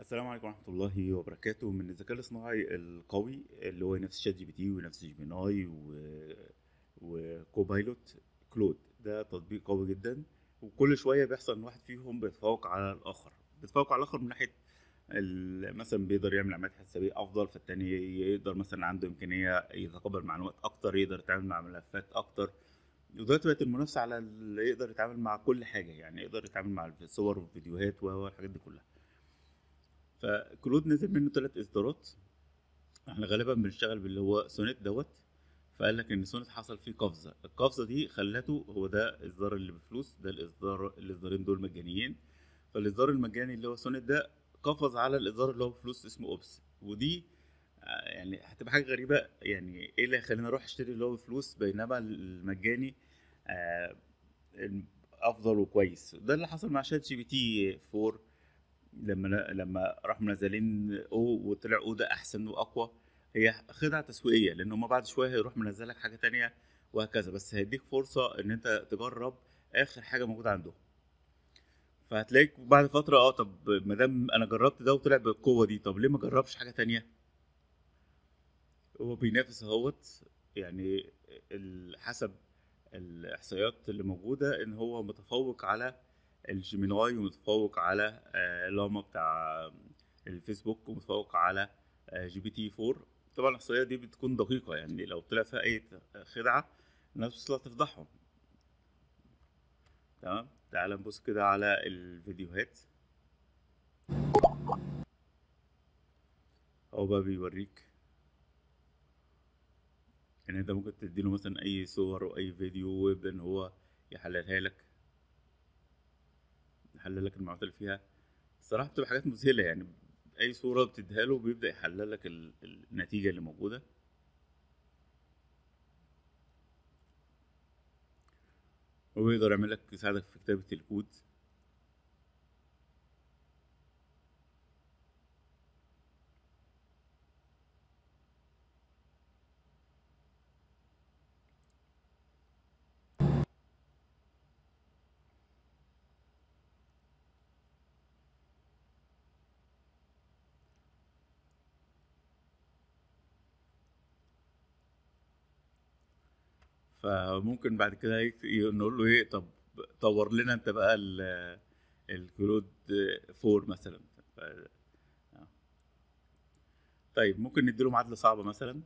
السلام عليكم ورحمة الله وبركاته من الذكاء الاصطناعي القوي اللي هو نفس شات جي بي تي ونفس جيميناي و... وكوبايلوت كلود ده تطبيق قوي جدا وكل شوية بيحصل ان واحد فيهم بيتفوق على الآخر بيتفوق على الآخر من ناحية ال- مثلا بيقدر يعمل عمليات حسابية أفضل فالتاني يقدر مثلا عنده إمكانية يتقبل معلومات أكتر يقدر يتعامل مع ملفات أكتر ودلوقتي بقت المنافسة على اللي يقدر يتعامل مع كل حاجة يعني يقدر يتعامل مع الصور والفيديوهات والحاجات دي كلها فكلود نزل منه ثلاث اصدارات احنا غالبا بنشتغل باللي هو سونيت دوت فقال لك ان سونيت حصل فيه قفزه القفزه دي خلته هو ده الاصدار اللي بفلوس ده الاصدار الاصدارين دول مجانيين فالاصدار المجاني اللي هو سونيت ده قفز على الاصدار اللي هو بفلوس اسمه اوبس ودي آه، يعني هتبقى حاجه غريبه يعني ايه اللي هيخليني اروح اشتري اللي هو بفلوس بينما المجاني آه، افضل وكويس ده اللي حصل مع شات جي بي تي 4 لما لما راحوا منزلين او وطلع او ده احسن واقوى هي خدعه تسويقيه لان هم بعد شويه هيروح منزلك حاجه تانية وهكذا بس هيديك فرصه ان انت تجرب اخر حاجه موجوده عندهم فهتلاقيك بعد فتره اه طب ما دام انا جربت ده وطلع بالقوه دي طب ليه ما جربش حاجه تانية هو بينافس اهوت يعني ال- حسب الاحصائيات اللي موجوده ان هو متفوق على الجيميناي ومتفوق على آه، لاما بتاع الفيسبوك ومتفوق على آه، جي بي تي 4 طبعا الاحصائيات دي بتكون دقيقه يعني لو طلع فيها اي خدعه الناس بتطلع تفضحهم تمام تعال نبص كده على الفيديوهات هو بقى بيوريك ان انت ممكن تديله مثلا اي صور واي فيديو ويبدا ان هو يحللها لك يحلل لك المعلومات اللي فيها الصراحه بتبقى حاجات مذهله يعني اي صوره بتديها له بيبدا يحلل لك ال- النتيجه اللي موجوده وبيقدر يعمل لك يساعدك في كتابه الكود فممكن بعد كده يكت- نقول له ايه طب طور لنا انت بقى ال- الكلود 4 مثلا ف... آه. طيب ممكن نديله معادله صعبه مثلا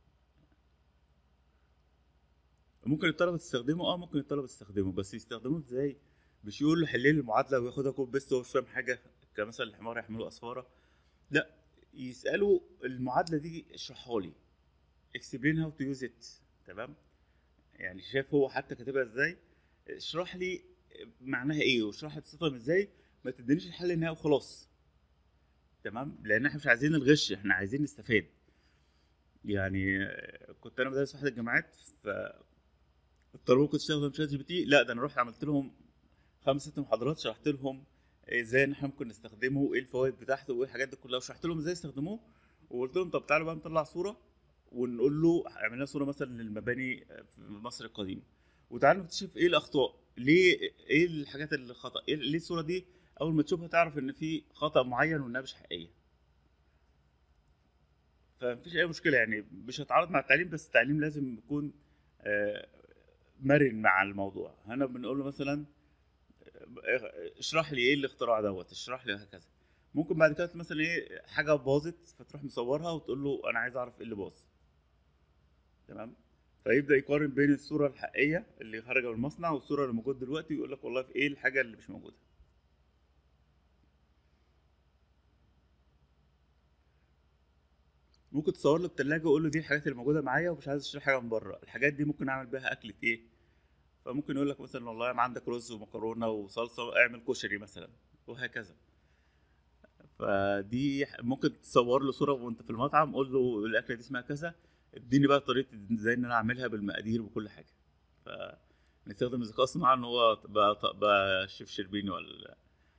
ممكن الطلبه تستخدمه اه ممكن الطلبه تستخدمه بس يستخدموه ازاي مش يقول له حل لي المعادله وياخدها كوب بيست وهو مش فاهم حاجه كمثل الحمار يحمله اسفاره لا يسالوا المعادله دي اشرحها لي explain how to use it تمام يعني شايف هو حتى كاتبها ازاي اشرح لي معناها ايه واشرح لي بتستخدم ازاي ما تدينيش الحل النهائي وخلاص تمام لان احنا مش عايزين الغش احنا عايزين نستفاد يعني آه، كنت انا بدرس في احد الجامعات ف الطلبه كنت تستخدم شات جي بي تي لا ده انا رحت عملت لهم خمس ست محاضرات شرحت لهم ازاي ان احنا ممكن نستخدمه وايه الفوائد بتاعته وايه الحاجات دي كلها وشرحت لهم ازاي يستخدموه وقلت لهم طب تعالوا بقى نطلع صوره ونقول له عملنا صوره مثلا للمباني في مصر القديمه وتعالوا نكتشف ايه الاخطاء ليه ايه الحاجات اللي خطا إيه ليه الصوره دي اول ما تشوفها تعرف ان في خطا معين وانها مش حقيقيه فمفيش اي مشكله يعني مش هتعارض مع التعليم بس التعليم لازم يكون آه، مرن مع الموضوع هنا بنقول له مثلا آه، اشرح لي ايه الاختراع دوت اشرح لي هكذا ممكن بعد كده مثلا ايه حاجه باظت فتروح مصورها وتقول له انا عايز اعرف ايه اللي باظ تمام فيبدا يقارن بين الصوره الحقيقيه اللي خارجه من المصنع والصوره اللي موجوده دلوقتي ويقول لك والله في ايه الحاجه اللي مش موجوده ممكن تصور له التلاجة وقول له دي الحاجات اللي موجوده معايا ومش عايز اشتري حاجه من بره الحاجات دي ممكن اعمل بيها اكله ايه فممكن يقول لك مثلا والله ما عندك رز ومكرونه وصلصه اعمل كشري مثلا وهكذا فدي ممكن تصور له صوره وانت في المطعم قول له الاكله دي اسمها كذا اديني بقى طريقه ازاي ان انا اعملها بالمقادير وكل حاجه فنستخدم الذكاء الصناعي ان هو بقى, بقى شيف شربيني ولا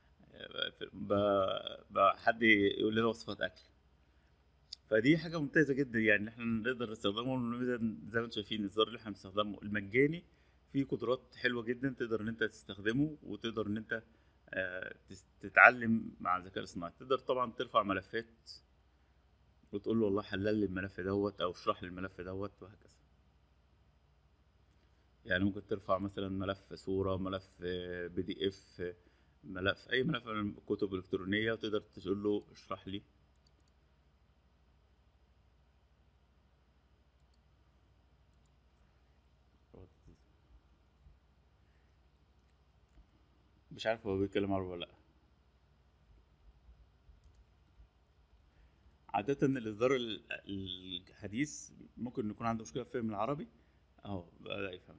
بقى, بقى حد يقول لنا وصفات اكل فدي حاجه ممتازه جدا يعني احنا نقدر نستخدمه زي ما انتم شايفين الزر اللي احنا بنستخدمه المجاني فيه قدرات حلوه جدا تقدر ان انت تستخدمه وتقدر ان انت آه، تس- تتعلم مع الذكاء الاصطناعي تقدر طبعا ترفع ملفات وتقول له والله حلل لي الملف دوت او اشرح لي الملف دوت وهكذا يعني ممكن ترفع مثلا ملف صورة ملف بي دي اف ملف اي ملف من كتب الكترونية وتقدر تقول له اشرح لي مش عارف هو بيتكلم عربي ولا لا عادة الإصدار ال- الحديث ممكن يكون عنده مشكلة في فهم العربي أهو بدأ يفهم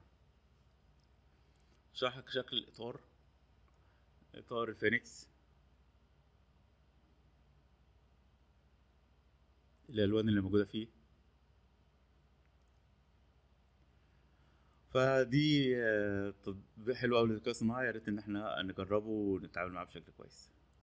شرح لك شكل الإطار إطار الفينيكس الألوان اللي موجودة فيه فدي آه، تطبيق حلو أوي للذكاء الصناعي يا ريت إن احنا نجربه ونتعامل معاه بشكل كويس